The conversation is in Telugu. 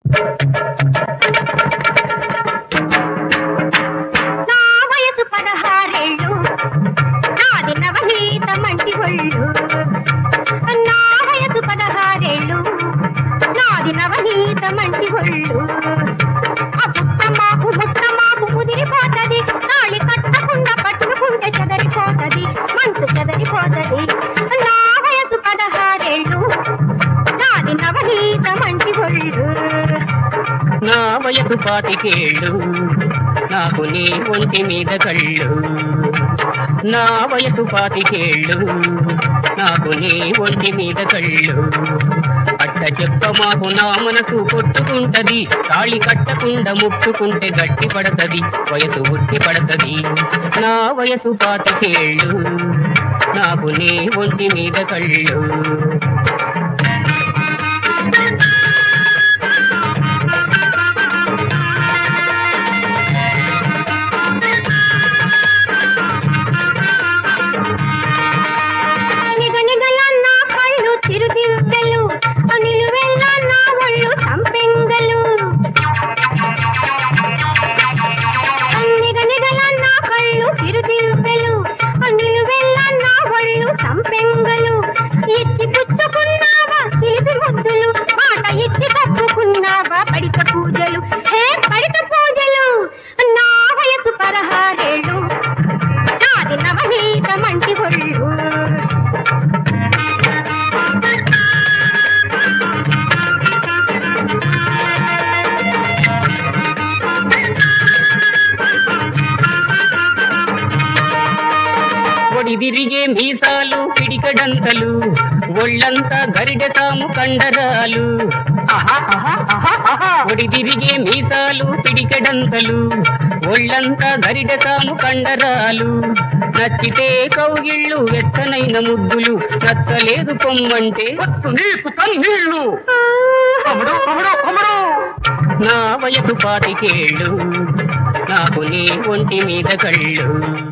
నా వయసు పదహారేళ్ళు నాది నవనీత మంటి ఒళ్ళు నా వయసు పదహారేళ్ళు నాది నవనీత మంటి ఒళ్ళు ఆ పుట్ట మాకు ముట్ట మాకు ముదిరిపోతది తాళి కట్టకుండా పట్టుకుంటే చెదరిపోతది మనసు చెదరిపోతది నా వయసు పదహారేళ్ళు నాది నవనీత మంటి ఒళ్ళు నా వయసు పాతికేళ్ళు నాకు నీ ఒంటి మీద కళ్ళు నా వయసు పాతికేళ్ళు నాకు నీ ఒంటి మీద కళ్ళు అట్ట చెప్ప మాకు నా మనసు కొట్టుకుంటది తాళి కట్టకుండా ముట్టుకుంటే గట్టి పడతది వయసు ఉట్టి పడతది నా వయసు పాతికేళ్ళు నాకు నీ ఒంటి మీద కళ్ళు నిగనిగల నా కళ్ళు చిరుదివ్వెలు నిలువెల్ల నా ఒళ్ళు సంపెంగలు నిగనిగల నా కళ్ళు చిరుదివ్వెలు నిలువెల్ల నా ఒళ్ళు సంపెంగలు ఇచ్చి పుచ్చుకున్నావా చిలిపి ముద్దులు మాట ఇచ్చి తప్పుకున్నావా పడిత పూజలు హే పడిత పూజలు నా వయసు పదహారేళ్ళు నాది నవనీత మంచి ఒళ్ళు ఒడి విరిగే మీసాలు పిడికడంతలు ఒళ్ళంతా గరిడె తాము కండరాలు ఒడి విరిగే మీసాలు పిడికడంతలు ఒళ్ళంతా గరిడె తాము కండరాలు నచ్చితే కౌగిళ్ళు వెచ్చనైన ముద్దులు నచ్చలేదు పొమ్మంటే నీకు తన్నీళ్ళు నా వయసు పాతికేళ్ళు నాకు నీ ఒంటి మీద కళ్ళు